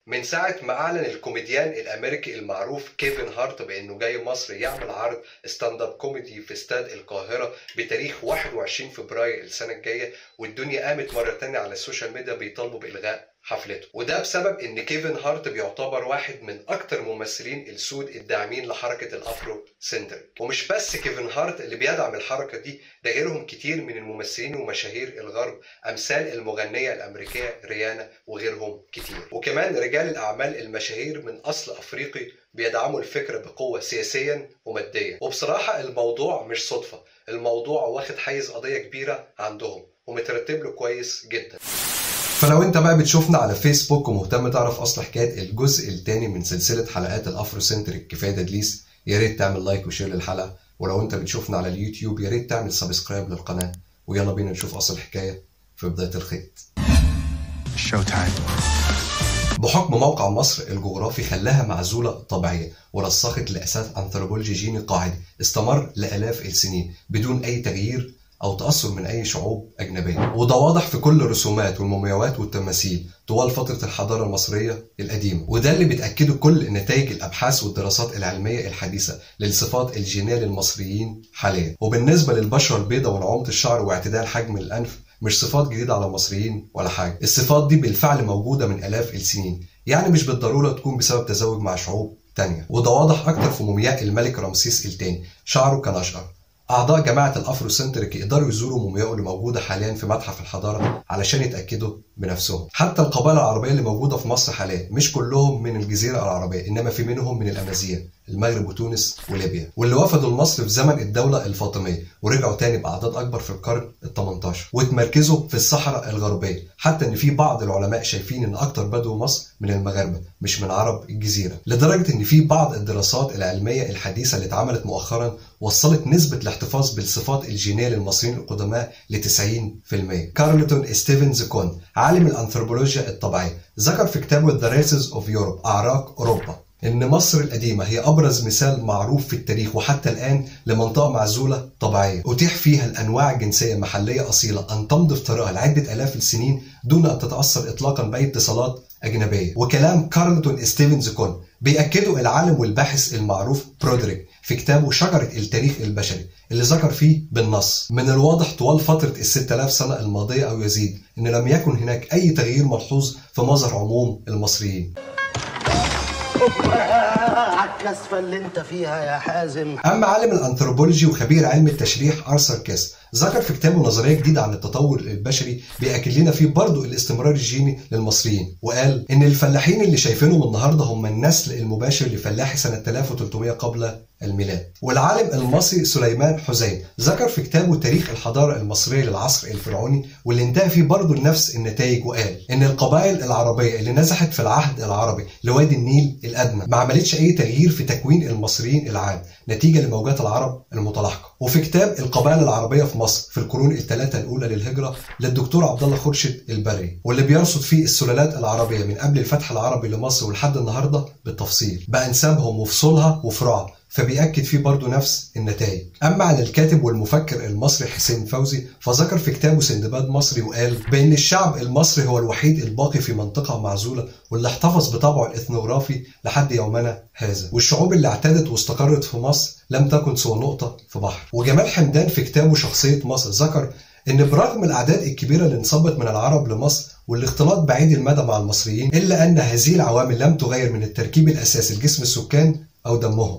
من ساعة ما أعلن الكوميديان الأمريكي المعروف كيفن هارت بأنه جاي مصر يعمل عرض ستاند اب كوميدي في استاد القاهرة بتاريخ 21 فبراير السنة الجاية والدنيا قامت مرة تانية على السوشيال ميديا بيطالبوا بإلغاء حفلته وده بسبب ان كيفن هارت بيعتبر واحد من اكتر ممثلين السود الداعمين لحركة الافرو سنتر ومش بس كيفن هارت اللي بيدعم الحركة دي ده غيرهم كتير من الممثلين ومشاهير الغرب امثال المغنية الامريكية ريانا وغيرهم كتير وكمان رجال الاعمال المشاهير من اصل افريقي بيدعموا الفكرة بقوة سياسيا وماديا وبصراحة الموضوع مش صدفة الموضوع واخد حيز قضية كبيرة عندهم ومترتب له كويس جدا فلو انت بقى بتشوفنا على فيسبوك ومهتم تعرف اصل حكايه الجزء الثاني من سلسله حلقات الافرو سنتريك كفايه تدليس يا ريت تعمل لايك وشير للحلقه ولو انت بتشوفنا على اليوتيوب يا ريت تعمل سبسكرايب للقناه ويلا بينا نشوف اصل الحكايه في بدايه الخيط شو تايم بحكم موقع مصر الجغرافي خلاها معزولة طبيعية ورسخت لأساس أنثروبولوجي جيني قاعدي استمر لآلاف السنين بدون أي تغيير أو تأثر من أي شعوب أجنبية وده واضح في كل الرسومات والمومياوات والتماثيل طوال فترة الحضارة المصرية القديمة وده اللي بتأكده كل نتائج الأبحاث والدراسات العلمية الحديثة للصفات الجينية للمصريين حاليا وبالنسبة للبشرة البيضاء ونعومة الشعر واعتدال حجم الأنف مش صفات جديدة على المصريين ولا حاجة الصفات دي بالفعل موجودة من آلاف السنين يعني مش بالضرورة تكون بسبب تزاوج مع شعوب تانية وده واضح أكتر في مومياء الملك رمسيس الثاني شعره كان أشقر أعضاء جماعة الأفرو سنتريك يقدروا يزوروا مومياء اللي موجودة حاليا في متحف الحضارة علشان يتأكدوا بنفسهم حتى القبائل العربية اللي موجودة في مصر حاليا مش كلهم من الجزيرة العربية إنما في منهم من الأمازيغ المغرب وتونس وليبيا واللي وفدوا لمصر في زمن الدولة الفاطمية ورجعوا تاني بأعداد أكبر في القرن ال 18 واتمركزوا في الصحراء الغربية حتى إن في بعض العلماء شايفين إن أكتر بدو مصر من المغاربة مش من عرب الجزيرة لدرجة إن في بعض الدراسات العلمية الحديثة اللي اتعملت مؤخرا وصلت نسبة الاحتفاظ بالصفات الجينية للمصريين القدماء ل 90% كارلتون ستيفنز كون عالم الأنثروبولوجيا الطبيعية ذكر في كتابه The Races of Europe أعراق أوروبا إن مصر القديمة هي أبرز مثال معروف في التاريخ وحتى الآن لمنطقة معزولة طبيعية أتيح فيها الأنواع الجنسية المحلية أصيلة أن تمضي في طريقها لعدة آلاف السنين دون أن تتأثر إطلاقا بأي اتصالات أجنبية وكلام كارلتون ستيفنز كون بيأكده العالم والباحث المعروف برودريك في كتابه شجرة التاريخ البشري اللي ذكر فيه بالنص من الواضح طوال فترة ال 6000 سنة الماضية أو يزيد إن لم يكن هناك أي تغيير ملحوظ في مظهر عموم المصريين عالكسفة اللي انت فيها يا حازم أما عالم الأنثروبولوجي وخبير علم التشريح أرثر كيس ذكر في كتابه نظرية جديدة عن التطور البشري بيأكد لنا فيه برضه الاستمرار الجيني للمصريين وقال إن الفلاحين اللي شايفينهم النهاردة هم النسل المباشر لفلاحي سنة 3300 قبل الميلاد والعالم المصري سليمان حسين ذكر في كتابه تاريخ الحضارة المصرية للعصر الفرعوني واللي انتهى فيه برضه لنفس النتائج وقال إن القبائل العربية اللي نزحت في العهد العربي لوادي النيل الأدنى ما عملتش أي تغيير في تكوين المصريين العام نتيجة لموجات العرب المتلاحقة وفي كتاب القبائل العربية في مصر في القرون الثلاثة الأولى للهجرة للدكتور عبد الله خورشيد البري واللي بيرصد فيه السلالات العربية من قبل الفتح العربي لمصر ولحد النهاردة بالتفصيل بأنسابهم وفصولها وفروعها فبيأكد فيه برضه نفس النتائج أما عن الكاتب والمفكر المصري حسين فوزي فذكر في كتابه سندباد مصري وقال بأن الشعب المصري هو الوحيد الباقي في منطقة معزولة واللي احتفظ بطبعه الإثنوغرافي لحد يومنا هذا والشعوب اللي اعتادت واستقرت في مصر لم تكن سوى نقطة في بحر وجمال حمدان في كتابه شخصية مصر ذكر ان برغم الاعداد الكبيره اللي انصبت من العرب لمصر والاختلاط بعيد المدى مع المصريين الا ان هذه العوامل لم تغير من التركيب الاساسي لجسم السكان او دمهم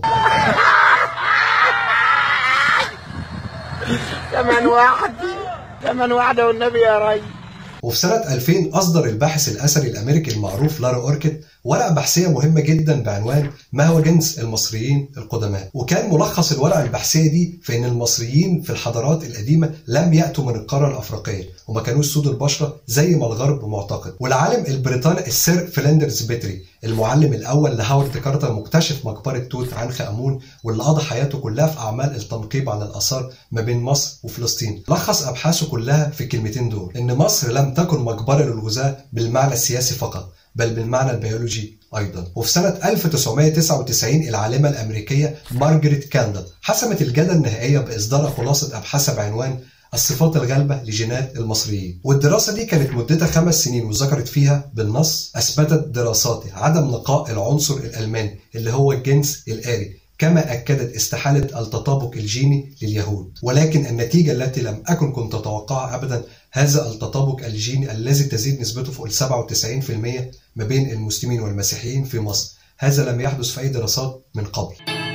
كمان واحد كمان واحدة والنبي يا ري وفي سنة 2000 أصدر الباحث الأثري الأمريكي المعروف لاري أوركيد ورقة بحثية مهمة جدا بعنوان ما هو جنس المصريين القدماء وكان ملخص الورقة البحثية دي في أن المصريين في الحضارات القديمة لم يأتوا من القارة الأفريقية وما كانوش سود البشرة زي ما الغرب معتقد والعالم البريطاني السير فلندرز بيتري المعلم الأول لهاورد كارتر مكتشف مقبرة توت عنخ آمون واللي قضى حياته كلها في أعمال التنقيب عن الآثار ما بين مصر وفلسطين لخص أبحاثه كلها في الكلمتين دول إن مصر لم تكن مقبرة للغزاة بالمعنى السياسي فقط بل بالمعنى البيولوجي أيضا وفي سنة 1999 العالمة الأمريكية مارجريت كاندل حسمت الجدل النهائية بإصدار خلاصة أبحاثها بعنوان الصفات الغالبة لجينات المصريين والدراسة دي كانت مدتها خمس سنين وذكرت فيها بالنص أثبتت دراساتها عدم نقاء العنصر الألماني اللي هو الجنس الآري كما أكدت استحالة التطابق الجيني لليهود ولكن النتيجة التي لم أكن كنت أتوقعها أبدا هذا التطابق الجيني الذي تزيد نسبته فوق ال 97% ما بين المسلمين والمسيحيين في مصر هذا لم يحدث في أي دراسات من قبل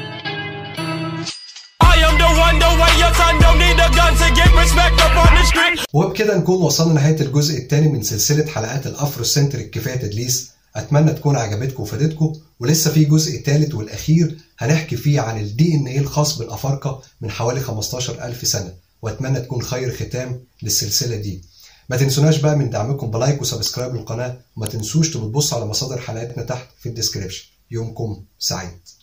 I am the one, the way your son don't need a gun to get respect up on the street. وبكده نكون وصلنا لنهاية الجزء الثاني من سلسلة حلقات الأفرو سنتريك كفاية تدليس أتمنى تكون عجبتكم وفادتكم ولسه في جزء ثالث والأخير هنحكي فيه عن الدي إن إيه الخاص بالأفارقة من حوالي 15000 سنة وأتمنى تكون خير ختام للسلسلة دي ما تنسوناش بقى من دعمكم بلايك وسبسكرايب للقناة وما تنسوش تبصوا على مصادر حلقاتنا تحت في الديسكريبشن يومكم سعيد